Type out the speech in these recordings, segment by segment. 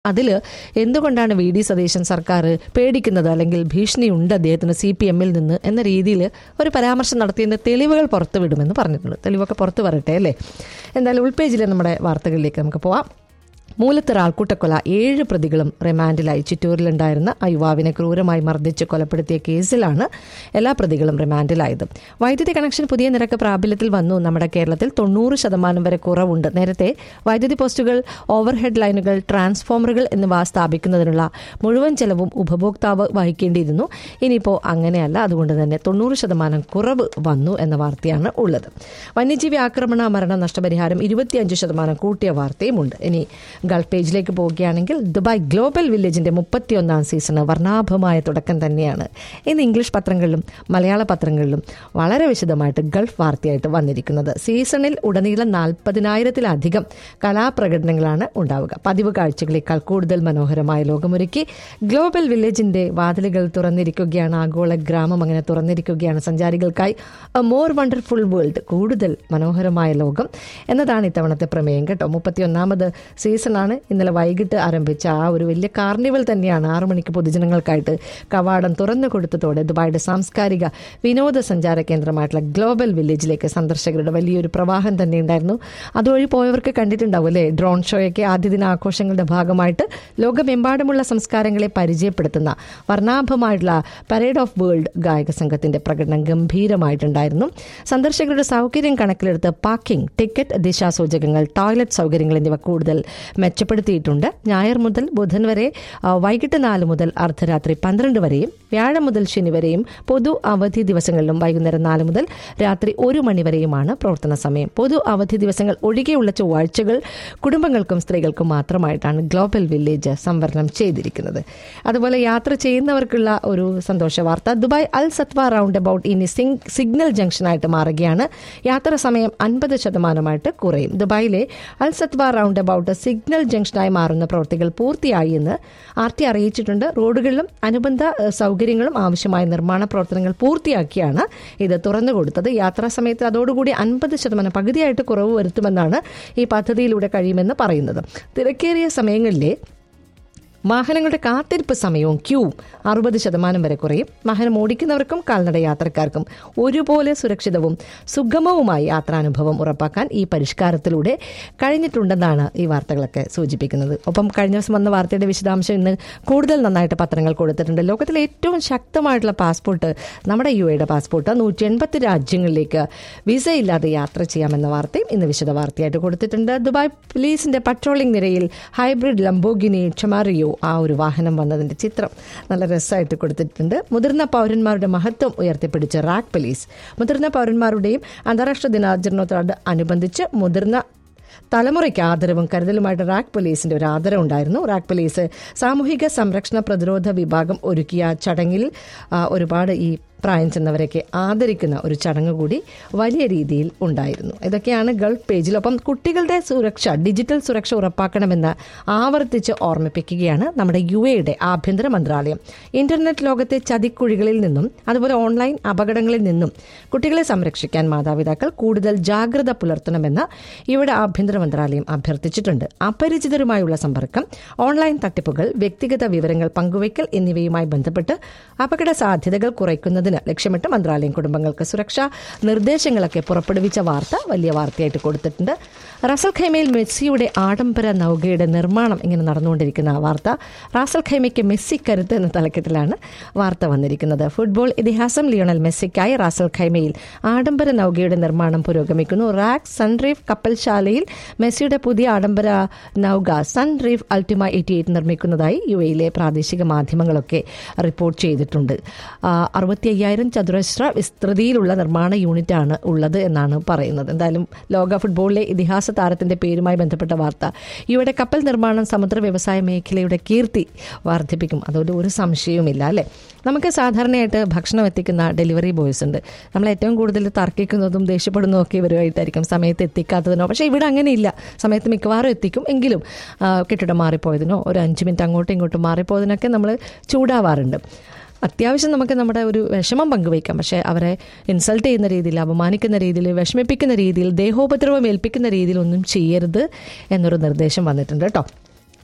അതിൽ എന്തുകൊണ്ടാണ് V D Satheesan സർക്കാർ പേടിക്കുന്നത് അല്ലെങ്കിൽ ഭീഷണിയുണ്ട് അദ്ദേഹത്തിന് സി പി എമ്മിൽ നിന്ന് എന്ന രീതിയിൽ ഒരു പരാമർശം നടത്തിയതിൻ്റെ തെളിവുകൾ പുറത്തുവിടുമെന്ന് പറഞ്ഞിട്ടുണ്ട് തെളിവൊക്കെ പുറത്തു വരട്ടെ അല്ലേ എന്തായാലും ഉൾപേജിലെ നമ്മുടെ വാർത്തകളിലേക്ക് നമുക്ക് പോവാം മൂലത്തറ ആൾക്കൂട്ടക്കൊല ഏഴ് പ്രതികളും റിമാൻഡിലായി ചിറ്റൂരിലുണ്ടായിരുന്ന ആ യുവാവിനെ ക്രൂരമായി മർദ്ദിച്ച് കൊലപ്പെടുത്തിയ കേസിലാണ് എല്ലാ പ്രതികളും റിമാൻഡിലായത് വൈദ്യുതി കണക്ഷൻ പുതിയ നിരക്ക് പ്രാബല്യത്തിൽ വന്നു നമ്മുടെ കേരളത്തിൽ തൊണ്ണൂറ് ശതമാനം വരെ കുറവുണ്ട് നേരത്തെ വൈദ്യുതി പോസ്റ്റുകൾ ഓവർഹെഡ് ലൈനുകൾ ട്രാൻസ്ഫോമറുകൾ എന്നിവ സ്ഥാപിക്കുന്നതിനുള്ള മുഴുവൻ ചെലവും ഉപഭോക്താവ് വഹിക്കേണ്ടിയിരുന്നു ഇനിയിപ്പോൾ അങ്ങനെയല്ല അതുകൊണ്ട് തന്നെ തൊണ്ണൂറ് ശതമാനം കുറവ് വന്നു എന്ന വാർത്തയാണ് ഉള്ളത് വന്യജീവി ആക്രമണ മരണ നഷ്ടപരിഹാരം ഇരുപത്തിയഞ്ച് ശതമാനം കൂട്ടിയ വാർത്തയുമുണ്ട് ഇനി ഗൾഫ് പേജിലേക്ക് പോവുകയാണെങ്കിൽ ദുബായ് ഗ്ലോബൽ വില്ലേജിന്റെ മുപ്പത്തിയൊന്നാം സീസണ് വർണ്ണാഭമായ തുടക്കം തന്നെയാണ് ഇന്ന് ഇംഗ്ലീഷ് പത്രങ്ങളിലും മലയാള പത്രങ്ങളിലും വളരെ വിശദമായിട്ട് ഗൾഫ് വാർത്തയായിട്ട് വന്നിരിക്കുന്നത് സീസണിൽ ഉടനീളം നാൽപ്പതിനായിരത്തിലധികം കലാപ്രകടനങ്ങളാണ് ഉണ്ടാവുക പതിവ് കാഴ്ചകളേക്കാൾ കൂടുതൽ മനോഹരമായ ലോകമൊരുക്കി ഗ്ലോബൽ വില്ലേജിന്റെ വാതിലുകൾ തുറന്നിരിക്കുകയാണ് ആഗോള ഗ്രാമം അങ്ങനെ തുറന്നിരിക്കുകയാണ് സഞ്ചാരികൾക്കായി എ മോർ വണ്ടർഫുൾ വേൾഡ് കൂടുതൽ മനോഹരമായ ലോകം എന്നതാണ് ഇത്തവണത്തെ പ്രമേയം കേട്ടോ മുപ്പത്തിയൊന്നാമത് സീസണാണ് ഇന്നലെ വൈകിട്ട് ആരംഭിച്ച ആ ഒരു വലിയ കാർണിവൽ തന്നെയാണ് ആറു മണിക്ക് പൊതുജനങ്ങൾക്കായിട്ട് കവാടം തുറന്നു കൊടുത്തതോടെ ദുബായിയുടെ സാംസ്കാരിക വിനോദസഞ്ചാര കേന്ദ്രമായിട്ടുള്ള ഗ്ലോബൽ വില്ലേജിലേക്ക് സന്ദർശകരുടെ വലിയൊരു പ്രവാഹം തന്നെ ഉണ്ടായിരുന്നു അതുവഴി പോയവർക്ക് കണ്ടിട്ടുണ്ടാവും അല്ലേ ഡ്രോൺ ഷോയൊക്കെ ആദ്യ ദിന ആഘോഷങ്ങളുടെ ഭാഗമായിട്ട് ലോകമെമ്പാടുമുള്ള സംസ്കാരങ്ങളെ പരിചയപ്പെടുത്തുന്ന വർണ്ണാഭമായിട്ടുള്ള പരേഡ് ഓഫ് വേൾഡ് ഗായക സംഘത്തിന്റെ പ്രകടനം ഗംഭീരമായിട്ടുണ്ടായിരുന്നു സന്ദർശകരുടെ സൗകര്യം കണക്കിലെടുത്ത് പാർക്കിംഗ് ടിക്കറ്റ് ദിശാസൂചകങ്ങൾ ടോയ്ലറ്റ് സൗകര്യങ്ങൾ എന്നിവ കൂടുതൽ മെച്ചപ്പെടുത്തിയിട്ടുണ്ട് ഞായർ മുതൽ ബുധൻ വരെ ആ, വൈകിട്ട് നാല് മുതൽ അർദ്ധരാത്രി പന്ത്രണ്ട് വരെയും വ്യാഴം മുതൽ ശനി വരെയും പൊതു അവധി ദിവസങ്ങളിലും വൈകുന്നേരം നാല് മുതൽ രാത്രി ഒരു മണി വരെയുമാണ് പ്രവർത്തന സമയം പൊതു അവധി ദിവസങ്ങൾ ഒഴികെയുള്ള ചൊവ്വാഴ്ചകൾ കുടുംബങ്ങൾക്കും സ്ത്രീകൾക്കും മാത്രമായിട്ടാണ് ഗ്ലോബൽ വില്ലേജ് സംവരണം ചെയ്തിരിക്കുന്നത് അതുപോലെ യാത്ര ചെയ്യുന്നവർക്കുള്ള ഒരു സന്തോഷ വാർത്ത Dubai Al Satwa roundabout ഇനി സിംഗ് സിഗ്നൽ ജംഗ്ഷനായിട്ട് മാറുകയാണ് യാത്രാ സമയം അൻപത് ശതമാനമായിട്ട് കുറയും ദുബായിലെ Al Satwa roundabout signal ജംഗ്ഷനായി മാറുന്ന പ്രവൃത്തികൾ പൂർത്തിയായി എന്ന് ആർ ടി അറിയിച്ചിട്ടുണ്ട് റോഡുകളിലും അനുബന്ധ ഏഹ്, സൗകര്യങ്ങളും ആവശ്യമായ നിർമ്മാണ പ്രവർത്തനങ്ങൾ പൂർത്തിയാക്കിയാണ് ഇത് തുറന്നു കൊടുത്തത് യാത്രാ സമയത്ത് അതോടുകൂടി അൻപത് ശതമാനം പകുതിയായിട്ട് കുറവ് വരുത്തുമെന്നാണ് ഈ പദ്ധതിയിലൂടെ കഴിയുമെന്ന് പറയുന്നത് തിരക്കേറിയ സമയങ്ങളിലെ വാഹനങ്ങളുടെ കാത്തിരിപ്പ് സമയവും ക്യൂവും അറുപത് ശതമാനം വരെ കുറയും വാഹനം ഓടിക്കുന്നവർക്കും കാൽനട യാത്രക്കാർക്കും ഒരുപോലെ സുരക്ഷിതവും സുഗമവുമായി യാത്രാനുഭവം ഉറപ്പാക്കാൻ ഈ പരിഷ്കാരത്തിലൂടെ കഴിഞ്ഞിട്ടുണ്ടെന്നാണ് ഈ വാർത്തകളൊക്കെ സൂചിപ്പിക്കുന്നത് ഒപ്പം കഴിഞ്ഞ ദിവസം വന്ന വാർത്തയുടെ വിശദാംശം ഇന്ന് കൂടുതൽ നന്നായിട്ട് പത്രങ്ങൾ കൊടുത്തിട്ടുണ്ട് ലോകത്തിലെ ഏറ്റവും ശക്തമായിട്ടുള്ള പാസ്പോർട്ട് നമ്മുടെ യു എയുടെ പാസ്പോർട്ട് നൂറ്റി എൺപത്തി രാജ്യങ്ങളിലേക്ക് വിസ ഇല്ലാതെ യാത്ര ചെയ്യാമെന്ന വാർത്തയും ഇന്ന് വിശദ വാർത്തയായിട്ട് കൊടുത്തിട്ടുണ്ട് ദുബായ് പോലീസിന്റെ പട്രോളിംഗ് നിരയിൽ ഹൈബ്രിഡ് ലംബോഗിനി ക്ഷമാറിയോ ആ ഒരു വാഹനം വന്നതിന്റെ ചിത്രം നല്ല രസമായിട്ട് കൊടുത്തിട്ടുണ്ട് മുതിർന്ന പൗരന്മാരുടെ മഹത്വം ഉയർത്തിപ്പിടിച്ച റാക്ക് പോലീസ് മുതിർന്ന പൗരന്മാരുടെയും അന്താരാഷ്ട്ര ദിനാചരണത്തോട് അനുബന്ധിച്ച് മുതിർന്ന തലമുറയ്ക്ക് ആദരവും കരുതലുമായിട്ട് റാക്ക് പോലീസിന്റെ ഒരു ആദരവ് ഉണ്ടായിരുന്നു റാക്ക് പോലീസ് സാമൂഹിക സംരക്ഷണ പ്രതിരോധ വിഭാഗം ഒരുക്കിയ ചടങ്ങിൽ ആ, ഒരുപാട് ഈ പ്രായം ചെന്നവരെയൊക്കെ ആദരിക്കുന്ന ഒരു ചടങ്ങ് കൂടി വലിയ രീതിയിൽ ഉണ്ടായിരുന്നു ഇതൊക്കെയാണ് ഗൾഫ് പേജിൽ ഒപ്പം കുട്ടികളുടെ സുരക്ഷ ഡിജിറ്റൽ സുരക്ഷ ഉറപ്പാക്കണമെന്ന് ആവർത്തിച്ച് ഓർമ്മിപ്പിക്കുകയാണ് നമ്മുടെ യു എയുടെ ആഭ്യന്തര മന്ത്രാലയം ഇന്റർനെറ്റ് ലോകത്തെ ചതിക്കുഴികളിൽ നിന്നും അതുപോലെ ഓൺലൈൻ അപകടങ്ങളിൽ നിന്നും കുട്ടികളെ സംരക്ഷിക്കാൻ മാതാപിതാക്കൾ കൂടുതൽ ജാഗ്രത പുലർത്തണമെന്ന് ഇവിടെ ആഭ്യന്തര മന്ത്രാലയം അഭ്യർത്ഥിച്ചിട്ടുണ്ട് അപരിചിതരുമായുള്ള സമ്പർക്കം ഓൺലൈൻ തട്ടിപ്പുകൾ വ്യക്തിഗത വിവരങ്ങൾ പങ്കുവയ്ക്കൽ എന്നിവയുമായി ബന്ധപ്പെട്ട് അപകട സാധ്യതകൾ കുറയ്ക്കുന്നതിന് ലക്ഷ്യമിട്ട് മന്ത്രാലയം കുടുംബങ്ങൾക്ക് സുരക്ഷാ നിർദ്ദേശങ്ങളൊക്കെ പുറപ്പെടുവിച്ച വാർത്ത വലിയ വാർത്തയായിട്ട് കൊടുത്തിട്ടുണ്ട് റാസൽ ഖൈമയിൽ മെസ്സിയുടെ ആഡംബര നൗകയുടെ നിർമ്മാണം ഇങ്ങനെ നടന്നുകൊണ്ടിരിക്കുന്ന ആ വാർത്ത റാസൽ ഖൈമയ്ക്ക് മെസ്സി കരുത്ത് എന്ന തലക്കെട്ടിലാണ് വാർത്ത വന്നിരിക്കുന്നത് ഫുട്ബോൾ ഇതിഹാസം ലിയോണൽ മെസ്സിക്കായി റാസൽ ഖൈമയിൽ ആഡംബര നൗകയുടെ നിർമ്മാണം പുരോഗമിക്കുന്നു റാക്ക് സൺറീഫ് കപ്പൽശാലയിൽ മെസ്സിയുടെ പുതിയ ആഡംബര നൗക സൺറീഫ് അൾട്ടിമ എയ്റ്റി എയ്റ്റ് നിർമ്മിക്കുന്നതായി യു എയിലെ പ്രാദേശിക മാധ്യമങ്ങളൊക്കെ റിപ്പോർട്ട് ചെയ്തിട്ടുണ്ട് അറുപത്തി അയ്യായിരം ചതുരശ്ര വിസ്തൃതിയിലുള്ള നിർമ്മാണ യൂണിറ്റാണ് ഉള്ളത് എന്നാണ് പറയുന്നത് എന്തായാലും ലോക ഫുട്ബോളിലെ ഇതിഹാസ താരത്തിന്റെ പേരുമായി ബന്ധപ്പെട്ട വാർത്ത ഇവിടെ കപ്പൽ നിർമ്മാണം സമുദ്ര വ്യവസായ മേഖലയുടെ കീർത്തി വർദ്ധിപ്പിക്കും അതുകൊണ്ട് ഒരു സംശയവുമില്ല അല്ലേ നമുക്ക് സാധാരണയായിട്ട് ഭക്ഷണം എത്തിക്കുന്ന ഡെലിവറി ബോയ്സ് ഉണ്ട് നമ്മൾ ഏറ്റവും കൂടുതൽ തർക്കിക്കുന്നതും ദേഷ്യപ്പെടുന്നതും ഒക്കെ ഇവരുമായിട്ടായിരിക്കും സമയത്ത് എത്തിക്കാത്തതിനോ പക്ഷേ ഇവിടെ അങ്ങനെയില്ല സമയത്ത് മിക്കവാറും എത്തിക്കും എങ്കിലും ആ, കെട്ടിടം മാറിപ്പോയതിനോ ഒരു അഞ്ച് മിനിറ്റ് അങ്ങോട്ടും ഇങ്ങോട്ടും മാറിപ്പോയതിനൊക്കെ നമ്മൾ ചൂടാവാറുണ്ട് അത്യാവശ്യം നമുക്ക് നമ്മുടെ ഒരു വിഷമം പങ്കുവയ്ക്കാം പക്ഷേ അവരെ ഇൻസൾട്ട് ചെയ്യുന്ന രീതിയിൽ അപമാനിക്കുന്ന രീതിയിൽ വിഷമിപ്പിക്കുന്ന രീതിയിൽ ദേഹോപദ്രവം ഏൽപ്പിക്കുന്ന രീതിയിൽ ഒന്നും ചെയ്യരുത് എന്നൊരു നിർദ്ദേശം വന്നിട്ടുണ്ട് കേട്ടോ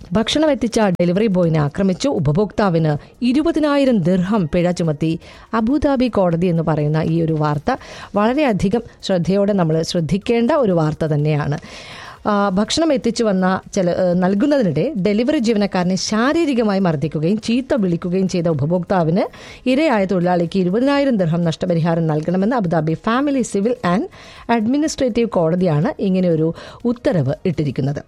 ഭക്ഷണം എത്തിച്ച ഡെലിവറി ബോയിനെ ആക്രമിച്ചു ഉപഭോക്താവിന് ഇരുപതിനായിരം ദിർഹം പിഴ ചുമത്തി അബുദാബി കോടതി എന്ന് പറയുന്ന ഈ ഒരു വാർത്ത വളരെയധികം ശ്രദ്ധയോടെ നമ്മൾ ശ്രദ്ധിക്കേണ്ട ഒരു വാർത്ത തന്നെയാണ് ആ, ഭക്ഷണം എത്തിച്ചു വന്ന ചില ഏ, നൽകുന്നതിനിടെ ഡെലിവറി ജീവനക്കാരനെ ശാരീരികമായി മർദ്ദിക്കുകയും ചീത്ത വിളിക്കുകയും ചെയ്ത ഉപഭോക്താവിന് ഇരയായ തൊഴിലാളിക്ക് ഇരുപതിനായിരം ദിർഹം നഷ്ടപരിഹാരം നൽകണമെന്ന് Abu Dhabi family civil and administrative കോടതിയാണ് ഇങ്ങനെയൊരു ഉത്തരവ് ഇട്ടിരിക്കുന്നത്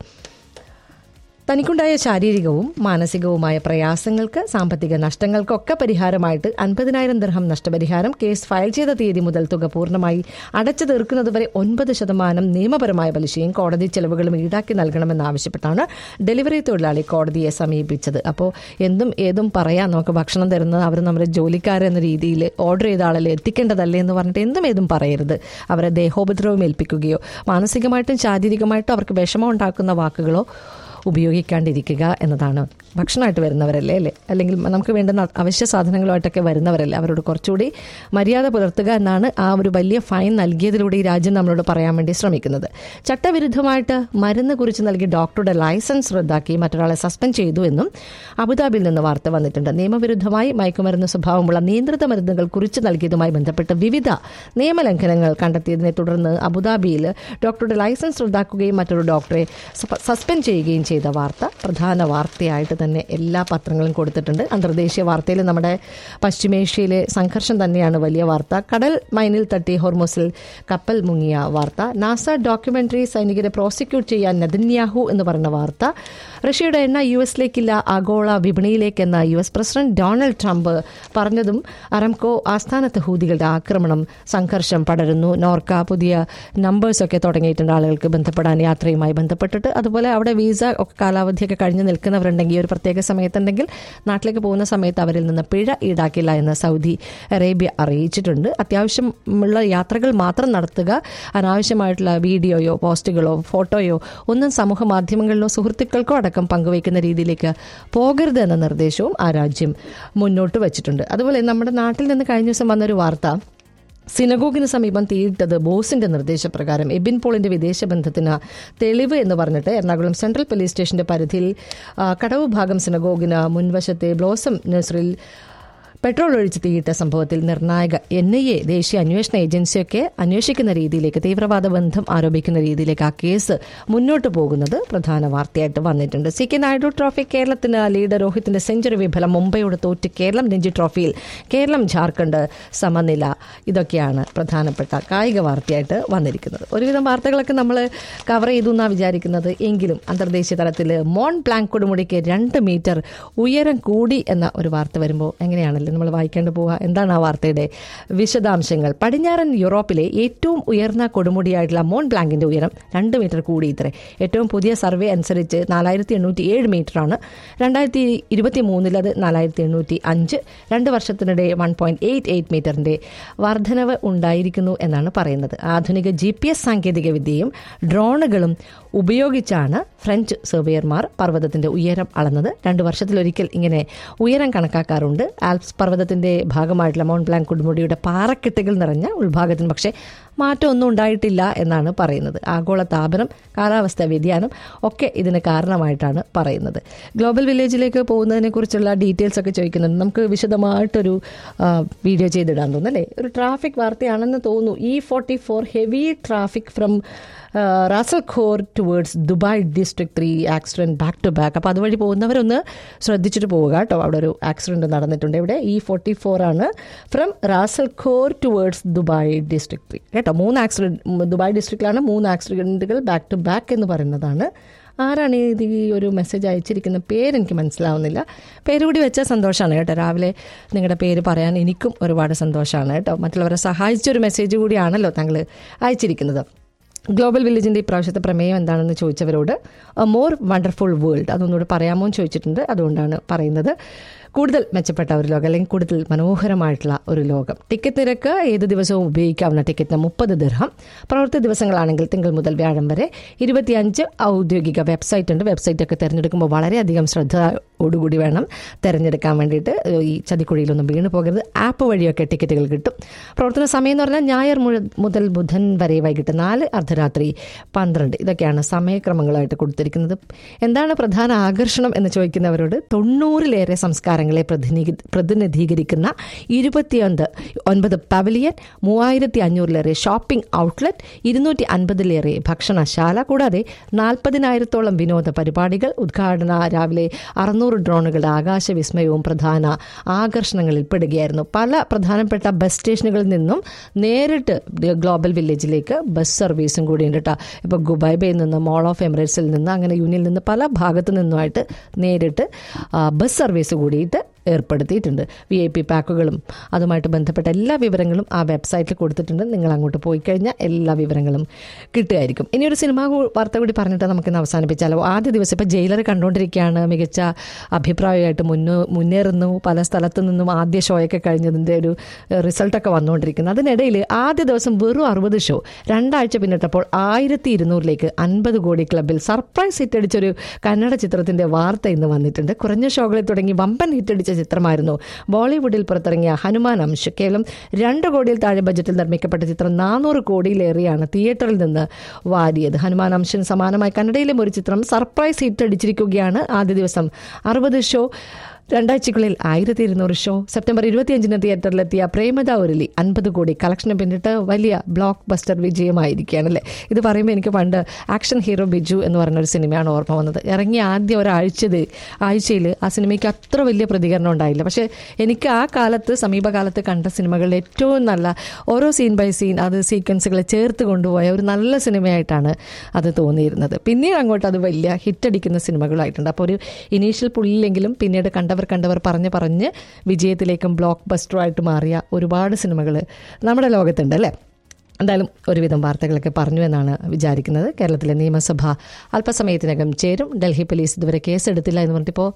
തനിക്കുണ്ടായ ശാരീരികവും മാനസികവുമായ പ്രയാസങ്ങൾക്ക് സാമ്പത്തിക നഷ്ടങ്ങൾക്കൊക്കെ പരിഹാരമായിട്ട് അൻപതിനായിരം ദിർഹം നഷ്ടപരിഹാരം കേസ് ഫയൽ ചെയ്ത തീയതി മുതൽ തുക പൂർണ്ണമായി അടച്ചു തീർക്കുന്നതുവരെ ഒൻപത് ശതമാനം നിയമപരമായ പലിശയും കോടതി ചെലവുകളും ഈടാക്കി നൽകണമെന്നാവശ്യപ്പെട്ടാണ് ഡെലിവറി തൊഴിലാളി കോടതിയെ സമീപിച്ചത് അപ്പോൾ എന്തും ഏതും പറയാം നമുക്ക് ഭക്ഷണം തരുന്നത് അവർ നമ്മുടെ ജോലിക്കാരെന്ന രീതിയിൽ ഓർഡർ ചെയ്ത ആളല്ലേ എത്തിക്കേണ്ടതല്ലേ എന്ന് പറഞ്ഞിട്ട് എന്തും ഏതും പറയരുത് അവരെ ദേഹോപദ്രവം ഏൽപ്പിക്കുകയോ മാനസികമായിട്ടും ശാരീരികമായിട്ടും അവർക്ക് വിഷമം ഉണ്ടാക്കുന്ന വാക്കുകളോ ഉപയോഗിക്കാണ്ടിരിക്കുക എന്നതാണ് ഭക്ഷണമായിട്ട് വരുന്നവരല്ലേ അല്ലേ അല്ലെങ്കിൽ നമുക്ക് വേണ്ടുന്ന അവശ്യ സാധനങ്ങളുമായിട്ടൊക്കെ വരുന്നവരല്ലേ അവരോട് കുറച്ചുകൂടി മര്യാദ പുലർത്തുക എന്നാണ് ആ ഒരു വലിയ ഫൈൻ നൽകിയതിലൂടെ ഈ രാജ്യം നമ്മളോട് പറയാൻ വേണ്ടി ശ്രമിക്കുന്നത് ചട്ടവിരുദ്ധമായിട്ട് മരുന്ന് കുറിച്ച് നൽകിയ ഡോക്ടറുടെ ലൈസൻസ് റദ്ദാക്കി മറ്റൊരാളെ സസ്പെൻഡ് ചെയ്തു എന്നും അബുദാബിയിൽ നിന്ന് വാർത്ത വന്നിട്ടുണ്ട് നിയമവിരുദ്ധമായി മയക്കുമരുന്ന് സ്വഭാവമുള്ള നിയന്ത്രിത മരുന്നുകൾ കുറിച്ച് നൽകിയതുമായി ബന്ധപ്പെട്ട് വിവിധ നിയമലംഘനങ്ങൾ കണ്ടെത്തിയതിനെ തുടർന്ന് അബുദാബിയിൽ ഡോക്ടറുടെ ലൈസൻസ് റദ്ദാക്കുകയും മറ്റൊരു ഡോക്ടറെ സപ- സസ്പെൻഡ് ചെയ്യുകയും ചെയ്ത വാർത്ത പ്രധാന വാർത്തയായിട്ട് തന്നെ എല്ലാ പത്രങ്ങളും കൊടുത്തിട്ടുണ്ട് അന്തർദേശീയ വാർത്തയിൽ നമ്മുടെ പശ്ചിമേഷ്യയിലെ സംഘർഷം തന്നെയാണ് വലിയ വാർത്ത കടൽ മൈനിൽ തട്ടി ഹോർമോസിൽ കപ്പൽ മുങ്ങിയ വാർത്ത നാസ ഡോക്യുമെന്ററി സൈനികരെ പ്രോസിക്യൂട്ട് ചെയ്യാൻ നെതന്യാഹു എന്ന് പറഞ്ഞ വാർത്ത റഷ്യയുടെ എണ്ണ യു എസിലേക്കില്ല ആഗോള വിപണിയിലേക്കെന്ന U S president Donald Trump പറഞ്ഞതും അറംകോ ആസ്ഥാനത്ത് ഹൂതികളുടെ ആക്രമണം സംഘർഷം പടരുന്നു നോർക്ക പുതിയ നമ്പേഴ്സൊക്കെ തുടങ്ങിയിട്ടുണ്ട് ആളുകൾക്ക് ബന്ധപ്പെടാൻ യാത്രയുമായി ബന്ധപ്പെട്ടിട്ട് അതുപോലെ അവിടെ വീസ ഒക്കെ കാലാവധിയൊക്കെ കഴിഞ്ഞ് നിൽക്കുന്നവരുണ്ടെങ്കിൽ ഈ ഒരു പ്രത്യേക സമയത്തുണ്ടെങ്കിൽ നാട്ടിലേക്ക് പോകുന്ന സമയത്ത് അവരിൽ നിന്ന് പിഴ ഈടാക്കില്ല എന്ന് സൗദി അറേബ്യ അറിയിച്ചിട്ടുണ്ട് അത്യാവശ്യമുള്ള യാത്രകൾ മാത്രം നടത്തുക അനാവശ്യമായിട്ടുള്ള വീഡിയോയോ പോസ്റ്റുകളോ ഫോട്ടോയോ ഒന്നും സമൂഹ മാധ്യമങ്ങളിലോ സുഹൃത്തുക്കൾക്കോ അടക്കം പങ്കുവയ്ക്കുന്ന രീതിയിലേക്ക് പോകരുത് എന്ന നിർദ്ദേശവും ആ രാജ്യം മുന്നോട്ട് വച്ചിട്ടുണ്ട് അതുപോലെ നമ്മുടെ നാട്ടിൽ നിന്ന് കഴിഞ്ഞ ദിവസം വന്നൊരു വാർത്ത സിനഗോഗിന് സമീപം തീയിട്ടത് ബോസിന്റെ നിർദ്ദേശപ്രകാരം എബിൻ പോളിന്റെ വിദേശ ബന്ധത്തിന് തെളിവ് എന്ന് പറഞ്ഞിട്ട് എറണാകുളം സെൻട്രൽ പോലീസ് സ്റ്റേഷന്റെ പരിധിയിൽ ആ, കടവ് ഭാഗം സിനഗോഗിന് മുൻവശത്തെ ബ്ലോസം നഴ്സറിയിൽ പെട്രോൾ ഒഴിച്ച് തീയിട്ട സംഭവത്തിൽ നിർണായക എൻ ഐ എ ദേശീയ അന്വേഷണ ഏജൻസിയൊക്കെ അന്വേഷിക്കുന്ന രീതിയിലേക്ക് തീവ്രവാദ ബന്ധം ആരോപിക്കുന്ന രീതിയിലേക്ക് ആ കേസ് മുന്നോട്ട് പോകുന്നത് പ്രധാന വാർത്തയായിട്ട് വന്നിട്ടുണ്ട് സി കെ നായിഡു ട്രോഫി കേരളത്തിന് ലീഡർ രോഹിത്തിന്റെ സെഞ്ചുറി വിഫലം മുംബൈയോട് തോറ്റ് കേരളം രഞ്ജി ട്രോഫിയിൽ കേരളം ജാർഖണ്ഡ് സമനില ഇതൊക്കെയാണ് പ്രധാനപ്പെട്ട കായിക വാർത്തയായിട്ട് വന്നിരിക്കുന്നത് ഒരുവിധം വാർത്തകളൊക്കെ നമ്മൾ കവർ ചെയ്തു എന്നാണ് വിചാരിക്കുന്നത് എങ്കിലും അന്തർദേശീയ തലത്തിൽ മോൺ പ്ലാങ്ക് കൊടുമുടിക്ക് രണ്ട് മീറ്റർ ഉയരം കൂടി എന്ന ഒരു വാർത്ത വരുമ്പോൾ എങ്ങനെയാണല്ലോ നമ്മൾ വായിക്കേണ്ടി പോവുക എന്താണ് ആ വാർത്തയുടെ വിശദാംശങ്ങൾ പടിഞ്ഞാറൻ യൂറോപ്പിലെ ഏറ്റവും ഉയർന്ന കൊടുമുടിയായിട്ടുള്ള മോൺ ബ്ലാങ്കിന്റെ ഉയരം രണ്ട് മീറ്റർ കൂടി ഇത്രേ ഏറ്റവും പുതിയ സർവേ അനുസരിച്ച് നാലായിരത്തി എണ്ണൂറ്റി ഏഴ് മീറ്ററാണ് രണ്ടായിരത്തി ഇരുപത്തി മൂന്നിൽ അത് നാലായിരത്തി എണ്ണൂറ്റി അഞ്ച് രണ്ട് വർഷത്തിനിടെ വൺ പോയിന്റ് എയ്റ്റ് എയ്റ്റ് മീറ്ററിന്റെ വർധനവ് ഉണ്ടായിരിക്കുന്നു എന്നാണ് പറയുന്നത് ആധുനിക ജി പി എസ് സാങ്കേതിക വിദ്യയും ഡ്രോണുകളും ഉപയോഗിച്ചാണ് ഫ്രഞ്ച് സർവേയർമാർ പർവ്വതത്തിന്റെ ഉയരം അളന്നത് രണ്ട് വർഷത്തിലൊരിക്കൽ ഇങ്ങനെ ഉയരം കണക്കാക്കാറുണ്ട് ആൽപ്സ് പർവ്വതത്തിന്റെ ഭാഗമായിട്ടുള്ള മൗണ്ട് ബ്ലാങ്ക് കൊടുമുടിയുടെ പാറക്കെട്ടുകൾ നിറഞ്ഞ ഉൾഭാഗത്തിന് പക്ഷേ മാറ്റമൊന്നും ഉണ്ടായിട്ടില്ല എന്നാണ് പറയുന്നത് ആഗോള താപനം കാലാവസ്ഥാ വ്യതിയാനം ഒക്കെ ഇതിന് കാരണമായിട്ടാണ് പറയുന്നത് ഗ്ലോബൽ വില്ലേജിലേക്ക് പോകുന്നതിനെ കുറിച്ചുള്ള ഡീറ്റെയിൽസ് ഒക്കെ ചോദിക്കുന്നുണ്ട് നമുക്ക് വിശദമായിട്ടൊരു ആ, വീഡിയോ ചെയ്തിടാൻ തോന്നുന്നു അല്ലേ ഒരു ട്രാഫിക് വാർത്തയാണെന്ന് തോന്നുന്നു E forty four heavy traffic from Ras Al Khor towards Dubai district three accident back to back അപ്പോൾ അതുവഴി പോകുന്നവരൊന്ന് ശ്രദ്ധിച്ചിട്ട് പോവുക കേട്ടോ അവിടെ ഒരു ആക്സിഡന്റ് നടന്നിട്ടുണ്ട് ഇവിടെ ഇ ഫോർട്ടി ഫോർ ആണ് from Ras Al Khor towards Dubai district three കേട്ടോ മൂന്ന് ആക്സിഡന്റ് ദുബായ് ഡിസ്ട്രിക്റ്റിലാണ് മൂന്ന് ആക്സിഡന്റുകൾ ബാക്ക് ടു ബാക്ക് എന്ന് പറയുന്നതാണ് ആരാണ് ഇത് ഈ ഒരു മെസ്സേജ് അയച്ചിരിക്കുന്ന പേരെനിക്ക് മനസ്സിലാവുന്നില്ല പേര് കൂടി വെച്ചാൽ സന്തോഷമാണ് കേട്ടോ രാവിലെ നിങ്ങളുടെ പേര് പറയാൻ എനിക്കും ഒരുപാട് സന്തോഷമാണ് കേട്ടോ മറ്റുള്ളവരെ സഹായിച്ചൊരു മെസ്സേജ് കൂടിയാണല്ലോ താങ്കൾ അയച്ചിരിക്കുന്നത് ഗ്ലോബൽ വില്ലേജിൻ്റെ ഇപ്രാവശ്യത്തെ പ്രമേയം എന്താണെന്ന് ചോദിച്ചവരോട് എ മോർ വണ്ടർഫുൾ വേൾഡ് അതൊന്നുകൂടെ പറയാമോ എന്ന് ചോദിച്ചിട്ടുണ്ട് അതുകൊണ്ടാണ് പറയുന്നത് കൂടുതൽ മെച്ചപ്പെട്ട ഒരു ലോകം അല്ലെങ്കിൽ കൂടുതൽ മനോഹരമായിട്ടുള്ള ഒരു ലോകം ടിക്കറ്റ് നിരക്ക് ഏത് ദിവസവും ഉപയോഗിക്കാവുന്ന ടിക്കറ്റിന് മുപ്പത് ദിർഹം പ്രവൃത്തി ദിവസങ്ങളാണെങ്കിൽ തിങ്കൾ മുതൽ വ്യാഴം വരെ ഇരുപത്തിയഞ്ച് ഔദ്യോഗിക വെബ്സൈറ്റ് ഉണ്ട് വെബ്സൈറ്റ് ഒക്കെ തിരഞ്ഞെടുക്കുമ്പോൾ വളരെയധികം ശ്രദ്ധ ഓടുകൂടി വേണം തിരഞ്ഞെടുക്കാൻ വേണ്ടിയിട്ട് ഏഹ് ഈ ചതിക്കുഴിയിലൊന്നും വീണ് പോകരുത് ആപ്പ് വഴിയൊക്കെ ടിക്കറ്റുകൾ കിട്ടും പ്രവർത്തന സമയം എന്ന് പറഞ്ഞാൽ ഞായർ മുഴ- മുതൽ ബുധൻ വരെ വൈകിട്ട് നാല് അർദ്ധരാത്രി പന്ത്രണ്ട് ഇതൊക്കെയാണ് സമയക്രമങ്ങളായിട്ട് കൊടുത്തിരിക്കുന്നത് എന്താണ് പ്രധാന ആകർഷണം എന്ന് ചോദിക്കുന്നവരോട് തൊണ്ണൂറിലേറെ സംസ്കാരങ്ങളെ പ്രതിനിധി പ്രതിനിധീകരിക്കുന്ന ഇരുപത്തിയൊന്ന് ഒൻപത് പവലിയൻ മൂവായിരത്തി അഞ്ഞൂറിലേറെ ഷോപ്പിംഗ് ഔട്ട്ലെറ്റ് ഇരുന്നൂറ്റി അൻപതിലേറെ ഭക്ഷണശാല കൂടാതെ നാൽപ്പതിനായിരത്തോളം വിനോദ പരിപാടികൾ ഉദ്ഘാടന രാവിലെ അറുന്നൂറ് ഡ്രോണുകളുടെ ആകാശ വിസ്മയവും പ്രധാന ആകർഷണങ്ങളിൽ പെടുകയായിരുന്നു പല പ്രധാനപ്പെട്ട ബസ് സ്റ്റേഷനുകളിൽ നിന്നും നേരിട്ട് ഗ്ലോബൽ വില്ലേജിലേക്ക് ബസ് സർവീസും കൂടി ഉണ്ട് കേട്ടോ ഇപ്പോൾ ഗുബൈബയിൽ നിന്ന് മോൾ ഓഫ് എമിറേറ്റ്സിൽ നിന്ന് അങ്ങനെ യൂണിയനിൽ നിന്ന് പല ഭാഗത്തു നിന്നുമായിട്ട് നേരിട്ട് ആ, ബസ് സർവീസ് കൂടിയിട്ട് ഏർപ്പെടുത്തിയിട്ടുണ്ട് വി ഐ പി പാക്കുകളും അതുമായിട്ട് ബന്ധപ്പെട്ട എല്ലാ വിവരങ്ങളും ആ വെബ്സൈറ്റിൽ കൊടുത്തിട്ടുണ്ട് നിങ്ങൾ അങ്ങോട്ട് പോയി കഴിഞ്ഞാൽ എല്ലാ വിവരങ്ങളും കിട്ടുമായിരിക്കും ഇനി ഒരു സിനിമ കൂ- വാർത്ത കൂടി പറഞ്ഞിട്ട് നമുക്കിന്ന് അവസാനിപ്പിച്ചാലോ ആദ്യ ദിവസം ഇപ്പോൾ ജയിലർ കണ്ടുകൊണ്ടിരിക്കുകയാണ് മികച്ച അഭിപ്രായമായിട്ട് മുന്നോ മുന്നേറുന്നു പല സ്ഥലത്തു നിന്നും ആദ്യ ഷോയൊക്കെ കഴിഞ്ഞതിൻ്റെ ഒരു ഏഹ്, റിസൾട്ടൊക്കെ വന്നുകൊണ്ടിരിക്കുന്നു അതിനിടയിൽ ആദ്യ ദിവസം വെറും അറുപത് ഷോ രണ്ടാഴ്ച പിന്നിട്ടപ്പോൾ ആയിരത്തി ഇരുന്നൂറിലേക്ക് അൻപത് കോടി ക്ലബിൽ സർപ്രൈസ് ഹിറ്റ് അടിച്ചൊരു കന്നഡ ചിത്രത്തിന്റെ വാർത്ത ഇന്ന് വന്നിട്ടുണ്ട് കുറഞ്ഞ ഷോകളിൽ തുടങ്ങി വമ്പൻ ഹിറ്റ് അടിച്ച ചിത്രമായിരുന്നു ബോളിവുഡിൽ പുറത്തിറങ്ങിയ ഹനുമാൻ അംശ് കേവലം രണ്ട് കോടിയിൽ താഴെ ബജറ്റിൽ നിർമ്മിക്കപ്പെട്ട ചിത്രം നാനൂറ് കോടിയിലേറെയാണ് തിയേറ്ററിൽ നിന്ന് വാരിയത് ഹനുമാൻ അംശന് സമാനമായി കന്നഡയിലും ഒരു ചിത്രം സർപ്രൈസ് ഹിറ്റ് അടിച്ചിരിക്കുകയാണ് ആദ്യ ദിവസം അറുപത് ഷോ രണ്ടാഴ്ചക്കുള്ളിൽ ആയിരത്തി ഇരുന്നൂറ് ഷോ സെപ്റ്റംബർ ഇരുപത്തിയഞ്ചിന് തിയേറ്ററിലെത്തിയ പ്രേമദ ഉരുളി അൻപത് കോടി കളക്ഷന് പിന്നിട്ട് വലിയ ബ്ലോക്ക് ബസ്റ്റർ വിജയമായിരിക്കുകയാണ് അല്ലേ ഇത് പറയുമ്പോൾ എനിക്ക് പണ്ട് ആക്ഷൻ ഹീറോ ബിജു എന്ന് പറഞ്ഞ ഒരു സിനിമയാണ് ഓർമ്മ വന്നത് ഇറങ്ങിയ ആദ്യ ഒരാഴ്ചത് ആഴ്ചയിൽ ആ സിനിമയ്ക്ക് അത്ര വലിയ പ്രതികരണം ഉണ്ടായില്ല പക്ഷേ എനിക്ക് ആ കാലത്ത് സമീപകാലത്ത് കണ്ട സിനിമകളിൽ ഏറ്റവും നല്ല ഓരോ സീൻ ബൈ സീൻ അത് സീക്വൻസുകൾ ചേർത്ത് കൊണ്ടുപോയ ഒരു നല്ല സിനിമയായിട്ടാണ് അത് തോന്നിയിരുന്നത് പിന്നീട് അങ്ങോട്ട് അത് വലിയ ഹിറ്റടിക്കുന്ന സിനിമകളായിട്ടുണ്ട് അപ്പോൾ ഒരു ഇനീഷ്യൽ പുള്ളിലെങ്കിലും പിന്നീട് കണ്ടവർ കണ്ടവർ പറഞ്ഞ് പറഞ്ഞ് വിജയത്തിലേക്കും ബ്ലോക്ക് ബസ്റ്ററുമായിട്ട് മാറിയ ഒരുപാട് സിനിമകൾ നമ്മുടെ ലോകത്തുണ്ട് അല്ലേ എന്തായാലും ഒരുവിധം വാർത്തകളൊക്കെ പറഞ്ഞു എന്നാണ് വിചാരിക്കുന്നത് കേരളത്തിലെ നിയമസഭ അല്പസമയത്തിനകം ചേരും ഡൽഹി പോലീസ് ഇതുവരെ കേസെടുത്തില്ല എന്ന് പറഞ്ഞിപ്പോൾ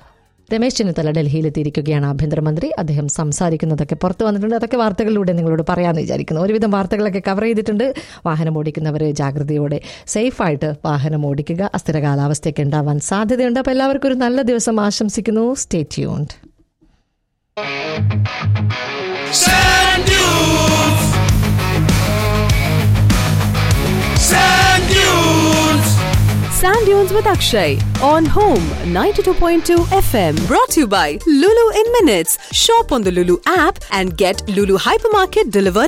രമേശ് ചെന്നിത്തല ഡൽഹിയിലെത്തിയിരിക്കുകയാണ് ആഭ്യന്തരമന്ത്രി അദ്ദേഹം സംസാരിക്കുന്നതൊക്കെ പുറത്തു വന്നിട്ടുണ്ട് അതൊക്കെ വാർത്തകളിലൂടെ നിങ്ങളോട് പറയാമെന്ന് വിചാരിക്കുന്നു ഒരുവിധം വാർത്തകളൊക്കെ കവർ ചെയ്തിട്ടുണ്ട് വാഹനം ഓടിക്കുന്നവർ ജാഗ്രതയോടെ സേഫായിട്ട് വാഹനം ഓടിക്കുക അസ്ഥിര കാലാവസ്ഥയൊക്കെ ഉണ്ടാവാൻ സാധ്യതയുണ്ട് അപ്പോൾ എല്ലാവർക്കും ഒരു നല്ല ദിവസം ആശംസിക്കുന്നു stay tuned Sand dunes. Sand dunes. Sand Dunes with Akshay on Home 92.2 FM. Brought to you by Lulu in Minutes. Shop on the Lulu app and get Lulu Hypermarket delivered